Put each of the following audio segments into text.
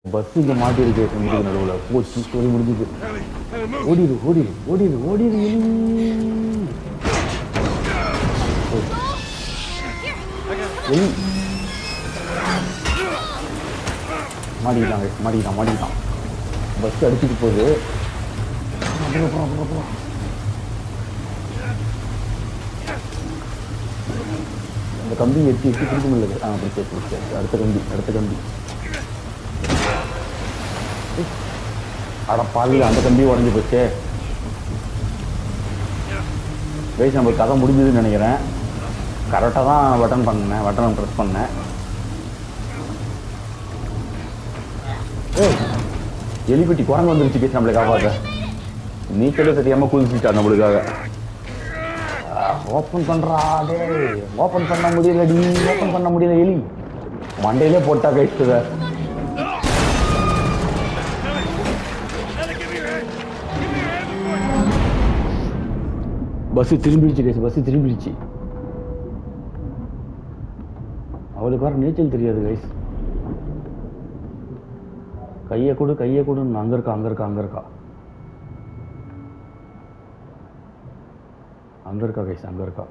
Bus இங்கே மாட்டிருக்கு முடிஞ்சு நடுவில் போச்சு ஸ்டோரி முடிஞ்சுது ஓடிடு ஓடிடு ஓடிடு ஓடிடு எலி. எலி மாட்டிக்கிட்டான் guys, மாட்டிக்கிட்டான் மாட்டிக்கிட்டான் பஸ் அடிச்சுட்டு போகுது அப்புறம் அப்புறம் அப்புறம் அப்புறம் அந்த கம்பி எட்டி எட்டி பிடிக்க முடியல ஆ பிடிச்சாச்சு பிடிச்சாச்சு அடுத்த கம்பி அடுத்த கம்பி அட பாதியில் அந்த கம்பி உடஞ்சி போச்சு கைஸ் நம்ம கதை முடிஞ்சதுன்னு நினைக்கிறேன் கரெக்டாக தான் பட்டன் பண்ணேன் பட்டன் ப்ரெஸ் பண்ணேன் ஏய் எலிப்பெட்டி குரங்கு வந்துருச்சு கேஸ் நம்மளை காப்பாற்ற நீச்சலே தெரியாமல் குதிச்சுட்டா நம்மளுக்காக ஓப்பன் பண்றா டேய் ஓப்பன் பண்ண முடியலடி ஓப்பன் பண்ண முடியல எலி மண்டையிலே போட்டா கைஸ்டுத பஸ் திரும்பிடுச்சு கைஸ் பஸ் திரும்பிடுச்சு அவளுக்கு வர நீச்சல் தெரியாது கைஸ் கையை கொடு கையை கொடுன்னு அங்க இருக்கா அங்க இருக்கா அங்க இருக்கா அங்க இருக்கா கைஸ் அங்க இருக்கா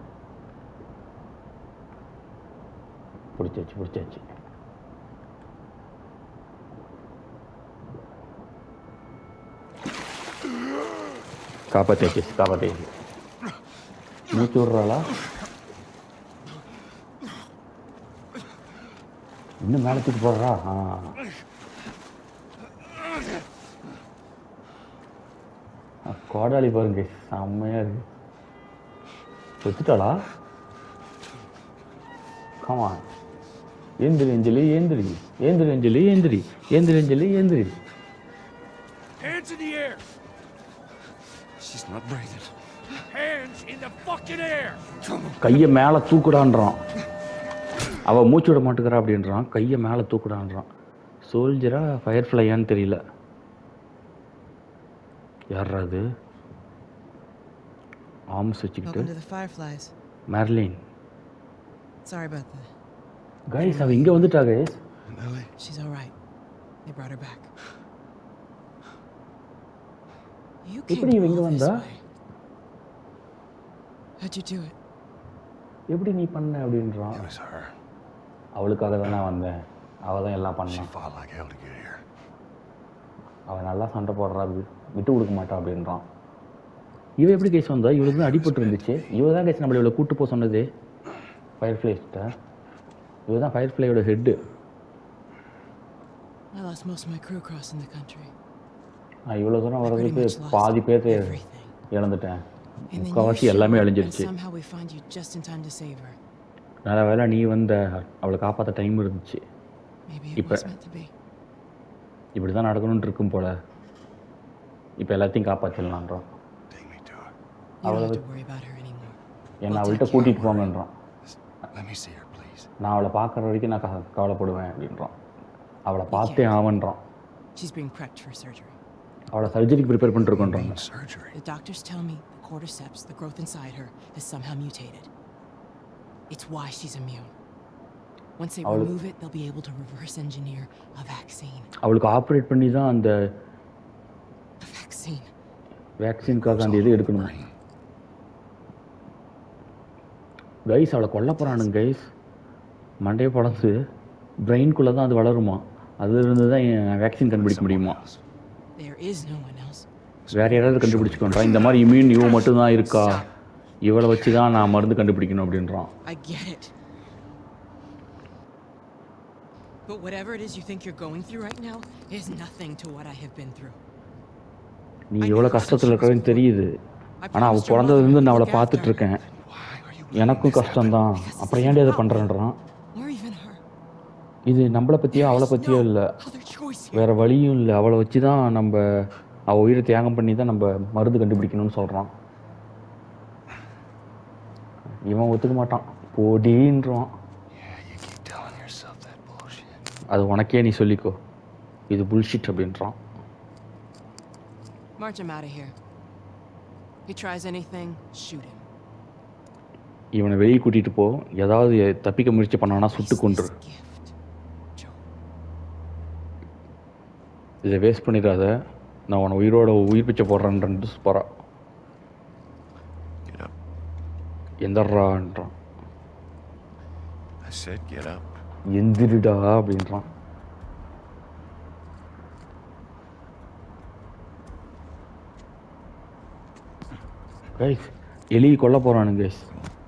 பிடிச்சாச்சு பிடிச்சாச்சு காப்பாத்தியாச்சு காப்பாத்தியாச்சு மூச்சு விடுறாளா இன்னும் மேலே தூக்கி போடுறா ஆ ஆ, கோடாலி பாருங்க செம்மையா இருக்கு செத்துட்டாளா கமான் ஏந்திரி அஞ்சலி ஏந்திரி ஏந்திரி அஞ்சலி ஏந்திரி ஏந்திரி அஞ்சலி ஏந்திரி Hands in the air! She's not breathing. Hands in the fucking air! கையை மேலே தூக்குடான்றான் அவ மூச்சு விட மாட்டேங்கிறா அப்படின்றான் கையை மேலே தூக்குடான்றான் சோல்ஜரா ஃபயர் ஃப்ளையான்னு தெரியல யாரா அது ஆர்ம்ஸ் வச்சுக்கிட்டு Welcome to the Fireflies. Merlin Sorry about that. Guys அவ இங்கே வந்துட்டா guys Lily, She's all right. They brought her back. You came எப்படி இவ இங்க all this வந்தா? way. How'd you do it? எப்படி நீ பண்ண அப்படின்றான் it was her. அவளுக்காக தான் நான் வந்தேன் அவள் தான் எல்லாம் She பண்ணான் fought like hell to get here. அவன் நல்லா சண்டை போடுறா வி- விட்டு கொடுக்க மாட்டா அப்படின்றான் இவ எப்படி கேஸ் வந்தா இவளுக்கு தான் அடிபட்டு இருந்துச்சு இவ தான் கேஸ் நம்மள இவளை கூட்டு போக சொன்னது ஃபயர் ஃப்ளைஸ்ட்ட இவ தான் ஃபயர் ஃப்ளையோட head I lost most of my crew crossing the country. நான் இவ்வளோ தூரம் I pretty வர்றதுக்கு much lost பாதி பேர்த்த everything. இழந்துட்டேன் And then you முக்கால்வாசி show எல்லாமே up and அழிஞ்சிருச்சு somehow we find you just in time to save her. நல்ல வேளை நீ வந்த அவளை காப்பாற்ற டைம் இருந்துச்சு Maybe it இப்ப- was meant to be. இப்படி தான் நடக்கணும்னு இருக்கும் போல இப்போ எல்லாத்தையும் காப்பாற்றிடலான்றான் Take me to her. You don't have to worry about her anymore. என்னை அவள்கிட்ட கூட்டிகிட்டு போங்கன்றான் Just let me see her, please. நான் அவளை பார்க்குற வரைக்கும் நான் க- கவலைப்படுவேன் அப்படின்றான் அவளை பார்த்தே ஆவன்றான் She's being prepped for surgery. அவளை சர்ஜரிக்கு ப்ரிப்பேர் பண்ணிருக்கோன்றாங்க Mean surgery. The doctors tell me the cordyceps, the growth inside her, has somehow mutated. It's why she's immune. Once they I'll- remove it, they'll be able to reverse engineer a vaccine. அவளுக்கு operate பண்ணி தான் அந்த A vaccine. வேக்சின்காக அந்த இது எடுக்கணும் Brain. Guys அவளை கொல்ல போகிறானுங்க guys மண்டையை பழந்து பிரெயின்குள்ளே தான் அது வளருமா அதுலேருந்து தான் வேக்சின் கண்டுபிடிக்க முடியுமா There is no one else. வேற யாராவது கண்டுபிடிச்சுக்கோன்றான் இந்த மாதிரி இம்யூன் இவ மட்டும்தான் இருக்கா இவளை வச்சு தான் நான் மருந்து கண்டுபிடிக்கணும் அப்படின்றான் I get it. But whatever it is you think you're going through right now is nothing to what I have been through. நீ எவ்வளோ கஷ்டத்தில் இருக்கிறன்னு தெரியுது ஆனால் அவள் பிறந்ததுலேருந்து நான் அவளை பார்த்துட்டு இருக்கேன் Why are you எனக்கும் கஷ்டம்தான் அப்புறம் ஏன்டி அதை பண்ணுறேன்றான் Or even her. இது நம்மளை பற்றியோ அவளை பற்றியோ இல்லை Other choice here. வேற வழியும் இல்லை அவளை வச்சு தான் நம்ம அவள் உயிரை தியாகம் பண்ணி தான் நம்ம மருந்து கண்டுபிடிக்கணும்னு சொல்கிறான் இவன் ஒத்துக்க மாட்டான் போடின்றான் Yeah, you keep telling yourself that bullshit. அது உனக்கே நீ சொல்லிக்கோ இது புல்ஷிட் அப்படின்றான் March him out of here. He tries anything, shoot him. இவனை வெளியே கூட்டிகிட்டு போ ஏதாவது தப்பிக்க முயற்சி பண்ணானா சுட்டு Is கொண்டுரு this gift. Joe. இதை வேஸ்ட் பண்ணிடாத நான் உன்னை உயிரோட உயிர் பிச்சை போடுறேன்ட்டு போகிறா Get up. எந்தர்றான்றான் I said get up. எந்திரிடா அப்படின்றான் கைஸ் எலி கொல்ல போறானுங்க கைஸ்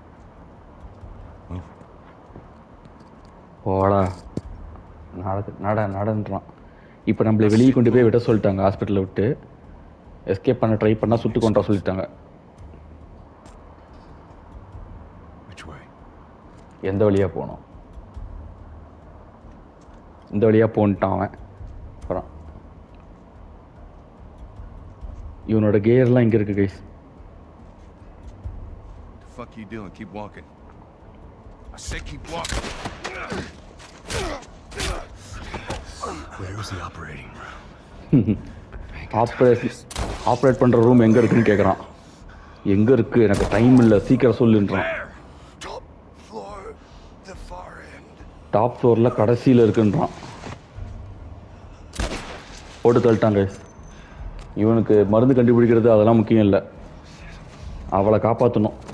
போடா நட நட நடன்றான் இப்போ நம்மளை வெளியே கொண்டு போய் விட சொல்லிட்டாங்க ஹாஸ்பிட்டலில் விட்டு எஸ்கேப் பண்ண ட்ரை பண்ணால் சுட்டு கொண்டா சொல்லிட்டாங்க Which way? எந்த வழியாக போகணும் இந்த வழியாக போன்ட்டான் அவன் அப்புறம் இவனோட கேர்லாம் இங்கே இருக்கு guys The fuck you doing? Keep walking. I said keep walking. Where was the operating room? Operate operate பண்ணுற ரூம் எங்கே இருக்குன்னு கேட்குறான் எங்கே இருக்குது எனக்கு டைம் இல்லை சீக்கிரம் சொல்லுன்றான் Top floor, the far end. Top ஃப்ளோரில் கடைசியில் இருக்குன்றான் போட்டு தள்ளிட்டாங்க இவனுக்கு மருந்து கண்டுபிடிக்கிறது அதெல்லாம் முக்கியம் இல்லை அவளை காப்பாற்றணும்